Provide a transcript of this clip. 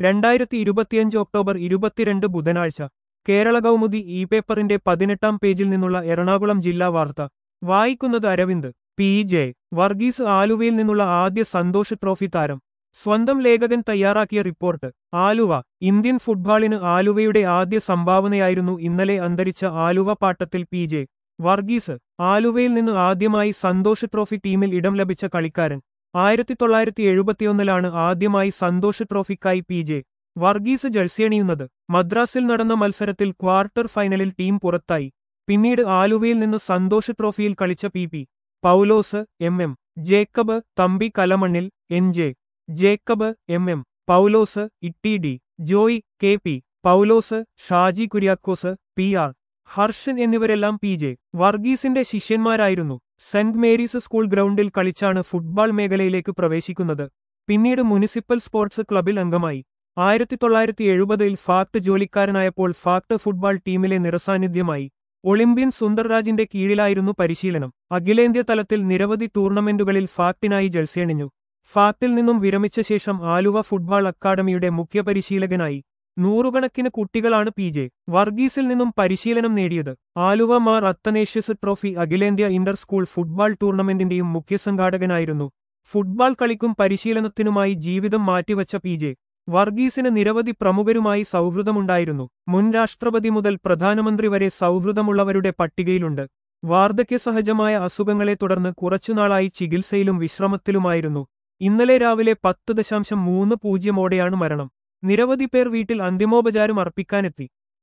രണ്ടായിരത്തി ഇരുപത്തിയഞ്ച് ഒക്ടോബർ ഇരുപത്തിരണ്ട് ബുധനാഴ്ച കേരള കൗമുദി ഇ പേപ്പറിന്റെ പതിനെട്ടാം പേജിൽ നിന്നുള്ള എറണാകുളം ജില്ലാ വാർത്ത വായിക്കുന്നത് അരവിന്ദ് പി ജെ വർഗീസ് ആലുവയിൽ നിന്നുള്ള ആദ്യ സന്തോഷ് ട്രോഫി താരം സ്വന്തം ലേഖകൻ തയ്യാറാക്കിയ റിപ്പോർട്ട് ആലുവ ഇന്ത്യൻ ഫുട്ബോളിന് ആലുവയുടെ ആദ്യ സംഭാവനയായിരുന്നു ഇന്നലെ അന്തരിച്ച ആലുവ പാട്ടത്തിൽ പി ജെ വർഗീസ് ആലുവയിൽ നിന്ന് ആദ്യമായി സന്തോഷ് ട്രോഫി ടീമിൽ ഇടം ലഭിച്ച കളിക്കാരൻ ആയിരത്തി തൊള്ളായിരത്തി എഴുപത്തിയൊന്നിലാണ് ആദ്യമായി സന്തോഷ് ട്രോഫിക്കായി പി ജെ വർഗീസ് ജഴ്സിയണിയുന്നത് മദ്രാസിൽ നടന്ന മത്സരത്തിൽ ക്വാർട്ടർ ഫൈനലിൽ ടീം പുറത്തായി പിന്നീട് ആലുവയിൽ നിന്ന് സന്തോഷ് ട്രോഫിയിൽ കളിച്ച P P Paulose M M Jacob Thampi Kalamannil N J Jacob M M Paulose Itty D Joy K P Paulose Shaji Kuriakose P R Harshan എന്നിവരെല്ലാം പി ജെ വർഗീസിന്റെ ശിഷ്യന്മാരായിരുന്നു സെന്റ് മേരീസ് സ്കൂൾ ഗ്രൗണ്ടിൽ കളിച്ചാണ് ഫുട്ബോൾ മേഖലയിലേക്ക് പ്രവേശിക്കുന്നത് പിന്നീട് മുനിസിപ്പൽ സ്പോർട്സ് ക്ലബിൽ അംഗമായി ആയിരത്തി തൊള്ളായിരത്തി എഴുപതിൽ ഫാക്ട് ജോലിക്കാരനായപ്പോൾ ഫാക്ട് ഫുട്ബോൾ ടീമിലെ നിറസാന്നിധ്യമായി ഒളിമ്പ്യൻ സുന്ദർരാജിന്റെ കീഴിലായിരുന്നു പരിശീലനം അഖിലേന്ത്യാ തലത്തിൽ നിരവധി ടൂർണമെന്റുകളിൽ ഫാക്ടിനായി ജൽസേണിഞ്ഞു ഫാക്ടിൽ നിന്നും വിരമിച്ച ശേഷം ആലുവ ഫുട്ബോൾ അക്കാദമിയുടെ മുഖ്യ പരിശീലകനായി നൂറുകണക്കിന് കുട്ടികളാണ് പി ജെ വർഗീസിൽ നിന്നും പരിശീലനം നേടിയത് ആലുവ മാർ അത്തനേഷ്യസ് ട്രോഫി അഖിലേന്ത്യാ ഇന്റർ സ്കൂൾ ഫുട്ബോൾ ടൂർണമെന്റിന്റെയും മുഖ്യ സംഘാടകനായിരുന്നു ഫുട്ബോൾ കളിക്കും പരിശീലനത്തിനുമായി ജീവിതം മാറ്റിവച്ച പി ജെ വർഗീസിന് നിരവധി പ്രമുഖരുമായി സൗഹൃദമുണ്ടായിരുന്നു മുൻ രാഷ്ട്രപതി മുതൽ പ്രധാനമന്ത്രി വരെ സൗഹൃദമുള്ളവരുടെ പട്ടികയിലുണ്ട് വാർദ്ധക്യസഹജമായ അസുഖങ്ങളെ തുടർന്ന് കുറച്ചുനാളായി ചികിത്സയിലും വിശ്രമത്തിലുമായിരുന്നു ഇന്നലെ രാവിലെ പത്ത് ദശാംശം മൂന്ന് പൂജ്യമോടെയാണ് മരണം നിരവധി പേർ വീട്ടിൽ അന്തിമോപചാരം അർപ്പിക്കാനെത്തി